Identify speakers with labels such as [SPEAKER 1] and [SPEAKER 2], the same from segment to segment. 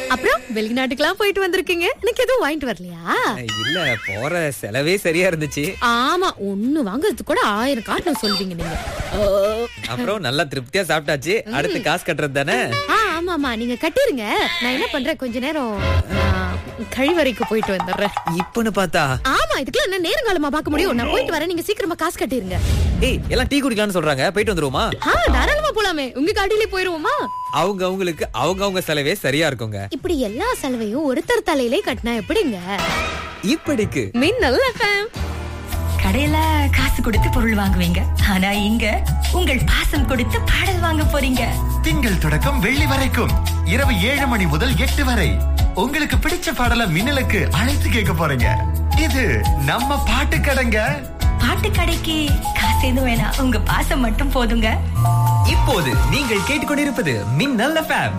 [SPEAKER 1] அப்புறம் வெளிநாட்டுக்கெல்லாம் போயிட்டு வந்திருக்கீங்க எனக்கு எதுவும் வாங்கிட்டு வரலையா
[SPEAKER 2] இல்ல போற செலவே சரியா இருந்துச்சு
[SPEAKER 1] ஆமா ஒண்ணு வாங்குறதுக்கு கூட ஆயிரம் காட்டணும் சொல்வீங்க நீங்க ஓ.
[SPEAKER 2] அப்புறம் நல்லா திருப்தியா சாப்பிட்டாச்சு அடுத்து காசு கட்டுறது தானே
[SPEAKER 1] ஆ ஆமாமா நீங்க கட்டிருங்க நான் என்ன பண்றேன் கொஞ்ச நேரம் ஆ, கழிவறைக்கு போயிட்டு வந்துடுறேன்
[SPEAKER 2] இப்பன்னு பார்த்தா
[SPEAKER 1] ஆமா இதுக்கெல்லாம் என்ன நேரங்காலமா பார்க்க முடியும் நான் போயிட்டு வரேன் நீங்க சீக்கிரமா காசு கட்டிருங்க
[SPEAKER 2] ஏய் எல்லாம் டீ குடிக்கலாம்னு சொல்றாங்க போயிட்டு வந்துருவோமா
[SPEAKER 1] ஆ தாராளமா போலாமே உங்க காட்டிலே போயிருவோமா
[SPEAKER 2] அவங்க அவங்களுக்கு அவங்க அவங்க செலவே சரியா இருக்குங்க
[SPEAKER 1] இப்படி எல்லா செலவையும் ஒருத்தர் தலையிலே கட்டினா எப்படிங்க
[SPEAKER 2] இப்படிக்கு
[SPEAKER 1] மின்னல் எஃப்எம்
[SPEAKER 3] கடையில காசு கொடுத்து பொருள் வாங்குவீங்க ஆனா இங்க உங்கள் பாசம் கொடுத்து பாடல் வாங்க போறீங்க
[SPEAKER 4] திங்கள் தொடக்கம் வெள்ளி வரைக்கும் இரவு ஏழு மணி முதல் எட்டு வரை உங்களுக்கு பிடிச்ச பாடல மின்னலுக்கு அழைத்து கேட்க போறீங்க இது நம்ம பாட்டு கடைங்க
[SPEAKER 3] பாட்டு கடைக்கு காசு எதுவும் வேணாம் உங்க பாசம் மட்டும் போதுங்க
[SPEAKER 2] இப்போது நீங்கள் கேட்டுக்கொண்டிருப்பது மின்னல் எஃப்எம்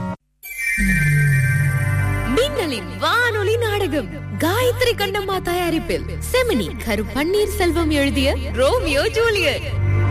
[SPEAKER 1] மின்னலின் வானொலி நாடகம் காயத்ரி கண்ணம்மா தயாரிப்பில் செமினி கரு பன்னீர் செல்வம் எழுதிய ரோமியோ ஜூலியட்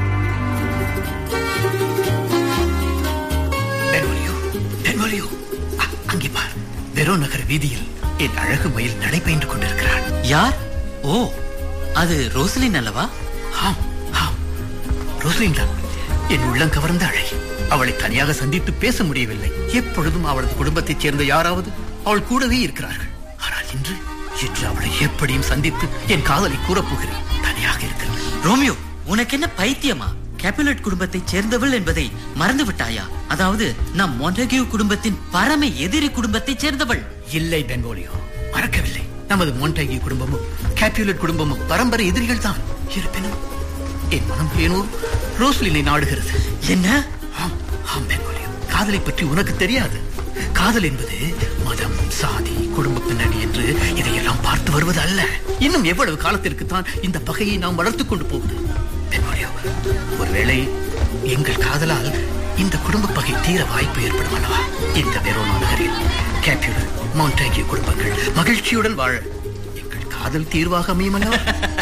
[SPEAKER 5] பென்வலியோ பென்வலியோ அ- அங்கே பார் வெரோ நகர் வீதியில் என் அழகு மயில் நடைபெற்று கொண்டிருக்கிறாள்
[SPEAKER 6] யார் ஓ அது ரோசலின் அல்லவா
[SPEAKER 5] ஆம் ஆம் ரோஸ்லின் தான் என் உள்ளம் கவர்ந்த அழகி அவளை தனியாக சந்தித்து பேச முடியவில்லை எப்பொழுதும் அவளது குடும்பத்தைச் சேர்ந்த யாராவது அவள் கூடவே இருக்கிறார்கள் ஆனால் இன்று இன்று அவளை எப்படியும் சந்தித்து என் காதலை கூறப்போகிறேன் தனியாக இருக்கிறேன்
[SPEAKER 6] ரோமியோ உனக்கு என்ன பைத்தியமா கேபிலட் குடும்பத்தைச் சேர்ந்தவள் என்பதை மறந்து விட்டாயா அதாவது நம் மொண்டகியூ குடும்பத்தின் பரம எதிரி குடும்பத்தைச் சேர்ந்தவள்
[SPEAKER 5] இல்லை பென்வோலியோ மறக்கவில்லை நமது மோன்டேகி குடும்பமும் கேப்யூலட் குடும்பமும் பரம்பரை எதிரிகள் தான் இருப்பினும் என் மனம் ஏனோ ரோஸ்லினை நாடுகிறது
[SPEAKER 6] என்ன
[SPEAKER 5] ஆம் ஆம் பென்வோலியோ காதலை பற்றி உனக்கு தெரியாது காதல் என்பது மதம் சாதி குடும்ப பின்னணி என்று இதையெல்லாம் பார்த்து வருவது அல்ல இன்னும் எவ்வளவு காலத்திற்கு தான் இந்த பகையை நாம் வளர்த்துக் கொண்டு போவது பென்வோலியோ ஒருவேளை எங்கள் காதலால் இந்த குடும்ப பகை தீர வாய்ப்பு ஏற்படும் அல்லவா இந்த வெரோனா நகரில் கேப்யூலர் மவுண்டேகிய குடும்பங்கள் மகிழ்ச்சியுடன் வாழ எங்கள் காதல் தீர்வாக அமையும் அல்லவா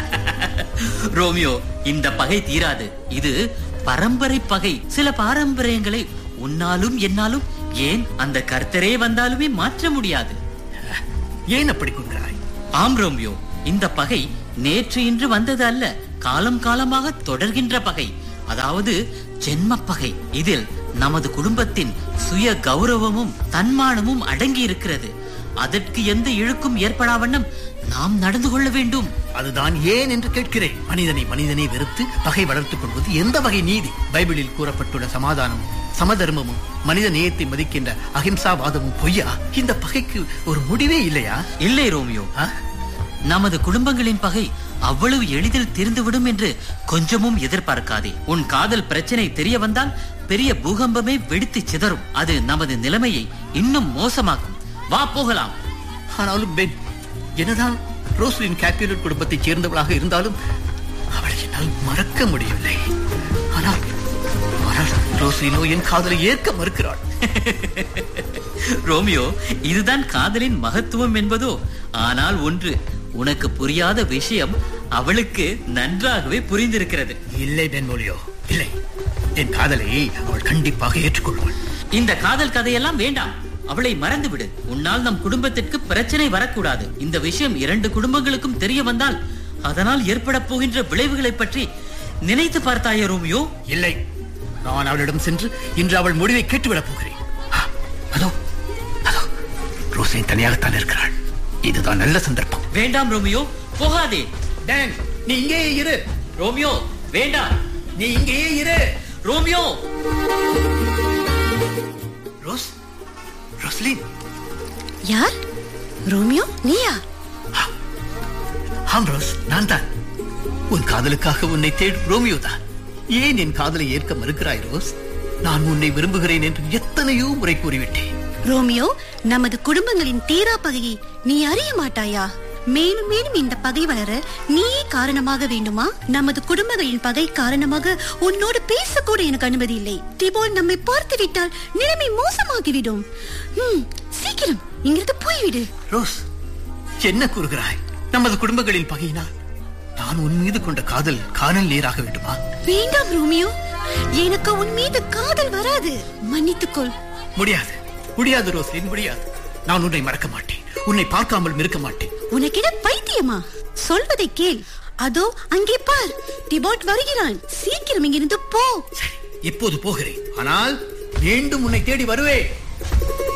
[SPEAKER 6] ரோமியோ இந்த பகை தீராது இது பரம்பரை பகை சில பாரம்பரியங்களை உன்னாலும் என்னாலும் ஏன் அந்த கர்த்தரே வந்தாலுமே மாற்ற முடியாது
[SPEAKER 5] ஏன் அப்படி கூறுகிறாய்
[SPEAKER 6] ஆம் ரோமியோ இந்த பகை நேற்று இன்று வந்தது அல்ல காலம் காலமாக தொடர்கின்ற பகை அதாவது ஜென்ம பகை இதில் நமது குடும்பத்தின் சுய கௌரவமும் தன்மானமும் அடங்கி இருக்கிறது அதற்கு எந்த இழுக்கும் ஏற்படா வண்ணம் நாம் நடந்து கொள்ள வேண்டும்
[SPEAKER 5] அதுதான் ஏன் என்று கேட்கிறேன் மனிதனை மனிதனை வெறுத்து பகை வளர்த்துக் கொள்வது எந்த வகை நீதி பைபிளில் கூறப்பட்டுள்ள சமாதானமும் சமதர்மமும் மனித நேயத்தை மதிக்கின்ற அகிம்சாவாதமும் பொய்யா இந்த பகைக்கு ஒரு முடிவே இல்லையா
[SPEAKER 6] இல்லை ரோமியோ
[SPEAKER 5] ஆ?
[SPEAKER 6] நமது குடும்பங்களின் பகை அவ்வளவு எளிதில் தீர்ந்துவிடும் என்று கொஞ்சமும் எதிர்பார்க்காதே உன் காதல் பிரச்சனை தெரிய வந்தால் பெரிய பூகம்பமே வெடித்து சிதறும் அது நமது நிலைமையை இன்னும் மோசமாக்கும் வா போகலாம்
[SPEAKER 5] ஆனாலும் பென் என்னதான் ரோஸ்லின் கேப்யூலட் குடும்பத்தைச் சேர்ந்தவளாக இருந்தாலும் அவளை என்னால் மறக்க முடியவில்லை ஆனால் ஆனால் ரோஸ்லினோ என் காதலை ஏற்க மறுக்கிறாள்
[SPEAKER 6] ரோமியோ இதுதான் காதலின் மகத்துவம் என்பதோ ஆனால் ஒன்று உனக்கு புரியாத விஷயம் அவளுக்கு நன்றாகவே புரிந்திருக்கிறது
[SPEAKER 5] இல்லை பென்மொழியோ இல்லை என் காதலை அவள் கண்டிப்பாக ஏற்றுக்கொள்வாள்
[SPEAKER 6] இந்த காதல் கதையெல்லாம் வேண்டாம் அவளை மறந்து விடு உன்னால் நம் குடும்பத்திற்கு பிரச்சனை வரக்கூடாது இந்த விஷயம் இரண்டு குடும்பங்களுக்கும் தெரிய வந்தால் அதனால் ஏற்பட போகின்ற விளைவுகளை பற்றி நினைத்து பார்த்தாயா ரோமியோ
[SPEAKER 5] இல்லை நான் அவளிடம் சென்று இன்று அவள் முடிவை கேட்டுவிடப் போகிறேன் ஆ, அதோ அதோ ரோசின் தனியாகத்தான் இருக்கிறாள் இதுதான் நல்ல சந்தர்ப்பம்
[SPEAKER 6] வேண்டாம் ரோமியோ போகாதே
[SPEAKER 5] டேன் நீ இங்கேயே இரு
[SPEAKER 6] ரோமியோ வேண்டாம்
[SPEAKER 5] நீ இங்கேயே இரு
[SPEAKER 6] ரோமியோ
[SPEAKER 5] ரோஸ் ரோஸ்லின்
[SPEAKER 1] யார் ரோமியோ நீயா
[SPEAKER 5] ஆம் ரோஸ் நான் தான் உன் காதலுக்காக உன்னை தேடும் ரோமியோ தான் ஏன் என் காதலை ஏற்க மறுக்கிறாய் ரோஸ் நான் உன்னை விரும்புகிறேன் என்று எத்தனையோ முறை கூறிவிட்டேன்
[SPEAKER 7] ரோமியோ நமது குடும்பங்களின் தீரா பகையை நீ அறிய மாட்டாயா மேலும் மேலும் இந்த பகை வளர நீயே காரணமாக வேண்டுமா நமது குடும்பங்களின் பகை காரணமாக உன்னோடு பேசக்கூட எனக்கு அனுமதி இல்லை திபோல் நம்மை பார்த்து விட்டால் நிலைமை மோசமாகிவிடும் ஹம், சீக்கிரம் இங்கிருந்து போய்விடு
[SPEAKER 5] ரோஸ் என்ன கூறுகிறாய் நமது குடும்பங்களின் பகையினால் நான் உன் மீது கொண்ட காதல் காணல் நீராக வேண்டுமா
[SPEAKER 7] வேண்டாம் ரோமியோ எனக்கு உன் மீது காதல் வராது மன்னித்துக்கொள்
[SPEAKER 5] முடியாது முடியாது ரோஸ்லின் முடியாது நான் உன்னை மறக்க மாட்டேன் உன்னை பார்க்காமல் இருக்க மாட்டேன்
[SPEAKER 7] உனக்கிட பைத்தியமா சொல்வதை கேள் அதோ அங்கே பார் டிபோட் வருகிறான் சீக்கிரம் இங்கிருந்து போ
[SPEAKER 5] எப்போது போகிறேன் ஆனால் மீண்டும் உன்னை தேடி வருவேன்